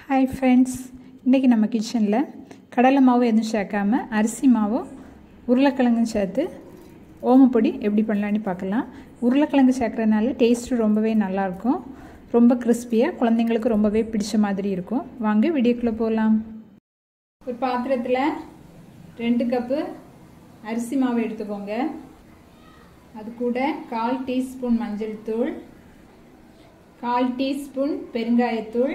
hi friends இன்றைக்கி நம்ம கிச்சனில் கடலை மாவு எதுவும் சேர்க்காம அரிசி மாவும் உருளைக்கிழங்கும் சேர்த்து ஓமப்பொடி எப்படி பண்ணலான்னு பார்க்கலாம் உருளைக்கிழங்கு சேர்க்குறதுனால டேஸ்ட்டு ரொம்பவே நல்லாயிருக்கும் ரொம்ப கிறிஸ்பியாக குழந்தைங்களுக்கு ரொம்பவே பிடிச்ச மாதிரி இருக்கும் வாங்க வீடியோக்குள்ளே போகலாம் ஒரு பாத்திரத்தில் ரெண்டு கப்பு அரிசி மாவு எடுத்துக்கோங்க அது கூட கால் டீஸ்பூன் மஞ்சள் தூள் கால் டீஸ்பூன் பெருங்காயத்தூள்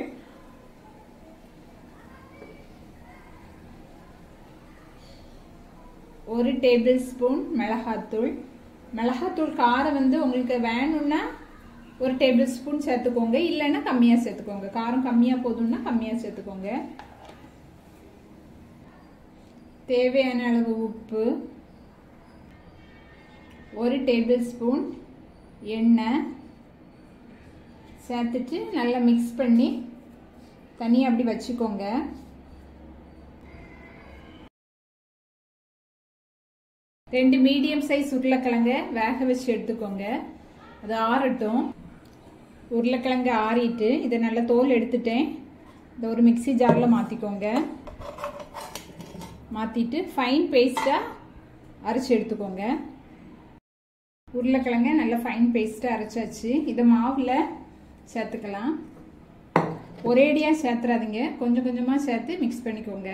ஒரு டேபிள் ஸ்பூன் மிளகாத்தூள் மிளகாத்தூள் காரம் வந்து உங்களுக்கு வேணும்னா ஒரு டேபிள் ஸ்பூன் சேர்த்துக்கோங்க இல்லைன்னா கம்மியாக சேர்த்துக்கோங்க காரம் கம்மியாக போதும்னா கம்மியாக சேர்த்துக்கோங்க தேவையான அளவு உப்பு ஒரு டேபிள் ஸ்பூன் எண்ணெய் சேர்த்துட்டு நல்லா மிக்ஸ் பண்ணி தனியாக அப்படி வச்சுக்கோங்க ரெண்டு மீடியம் சைஸ் உருளைக்கிழங்க வேக வச்சு எடுத்துக்கோங்க அது ஆறட்டும் உருளைக்கிழங்கு ஆறிட்டு இதை நல்லா தோல் எடுத்துட்டேன் இதை ஒரு மிக்சி ஜாரில் மாற்றிக்கோங்க மாற்றிட்டு ஃபைன் பேஸ்ட்டாக அரைச்சி எடுத்துக்கோங்க உருளைக்கிழங்க நல்லா ஃபைன் பேஸ்ட்டாக அரைச்சாச்சு இதை மாவில் சேர்த்துக்கலாம் ஒரேடியாக சேர்த்துறாதீங்க கொஞ்சம் கொஞ்சமாக சேர்த்து மிக்ஸ் பண்ணிக்கோங்க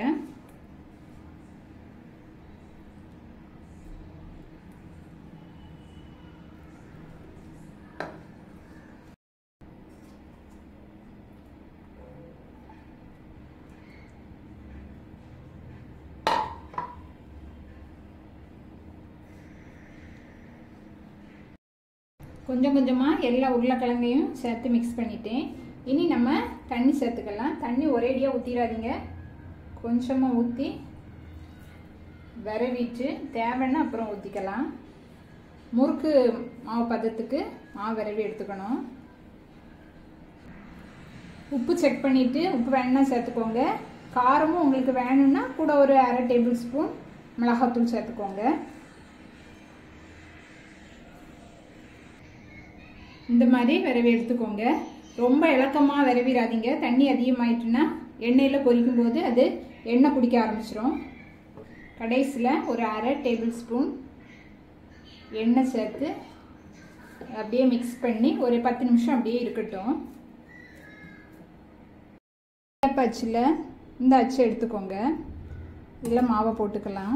கொஞ்சம் கொஞ்சமாக எல்லா உருளைக்கிழங்கையும் சேர்த்து மிக்ஸ் பண்ணிட்டேன் இனி நம்ம தண்ணி சேர்த்துக்கலாம் தண்ணி ஒரேடியாக ஊற்றிடாதீங்க கொஞ்சமாக ஊற்றி விரவிட்டு தேவைன்னா அப்புறம் ஊற்றிக்கலாம் முறுக்கு மாவு பதத்துக்கு மாவு விரவி எடுத்துக்கணும் உப்பு செக் பண்ணிவிட்டு உப்பு வேணும்னா சேர்த்துக்கோங்க காரமும் உங்களுக்கு வேணும்னா கூட ஒரு அரை டேபிள் ஸ்பூன் மிளகாத்தூள் சேர்த்துக்கோங்க இந்த மாதிரி விரவி எடுத்துக்கோங்க ரொம்ப இலக்கமாக விரவிடாதீங்க தண்ணி அதிகமாயிட்டுன்னா எண்ணெயில் பொரிக்கும் போது அது எண்ணெய் குடிக்க ஆரம்பிச்சிடும் கடைசியில் ஒரு அரை டேபிள் ஸ்பூன் எண்ணெய் சேர்த்து அப்படியே மிக்ஸ் பண்ணி ஒரு பத்து நிமிஷம் அப்படியே இருக்கட்டும் அச்சில் இந்த அச்சு எடுத்துக்கோங்க இதில் மாவை போட்டுக்கலாம்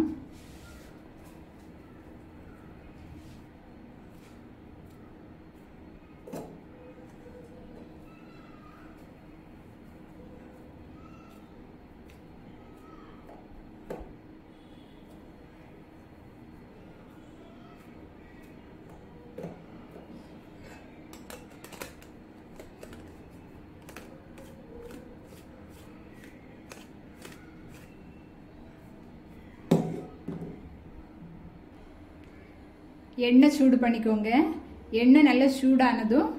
எண்ணெய் சூடு பண்ணிக்கோங்க எண்ணெய் நல்லா சூடானதும்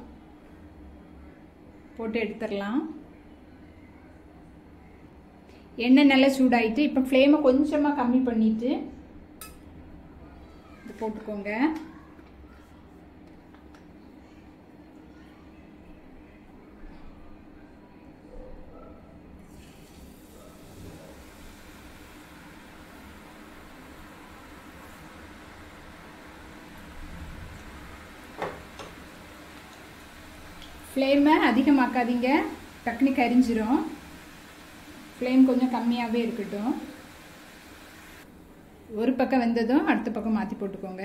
போட்டு எடுத்துடலாம் எண்ணெய் நல்லா சூடாயிட்டு இப்போ ஃப்ளேமை கொஞ்சமாக கம்மி பண்ணிட்டு இது போட்டுக்கோங்க ஃப்ளேமை அதிகமாக்காதீங்க டக்குனு கரிஞ்சிரும் ஃப்ளேம் கொஞ்சம் கம்மியாகவே இருக்கட்டும் ஒரு பக்கம் வெந்ததும் அடுத்த பக்கம் மாற்றி போட்டுக்கோங்க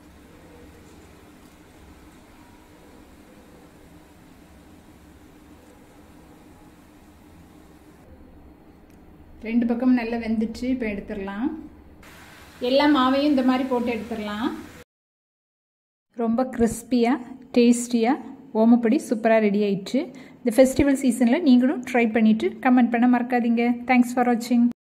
ரெண்டு பக்கம் நல்லா வெந்துச்சு இப்போ எடுத்துடலாம் எல்லா மாவையும் இந்த மாதிரி போட்டு எடுத்துடலாம் ரொம்ப கிறிஸ்பியாக டேஸ்டியாக ஓமப்பொடி சூப்பராக ரெடி ஆயிடுச்சு இந்த ஃபெஸ்டிவல் சீசனில் நீங்களும் ட்ரை பண்ணிவிட்டு கமெண்ட் பண்ண மறக்காதீங்க தேங்க்ஸ் ஃபார் வாட்சிங்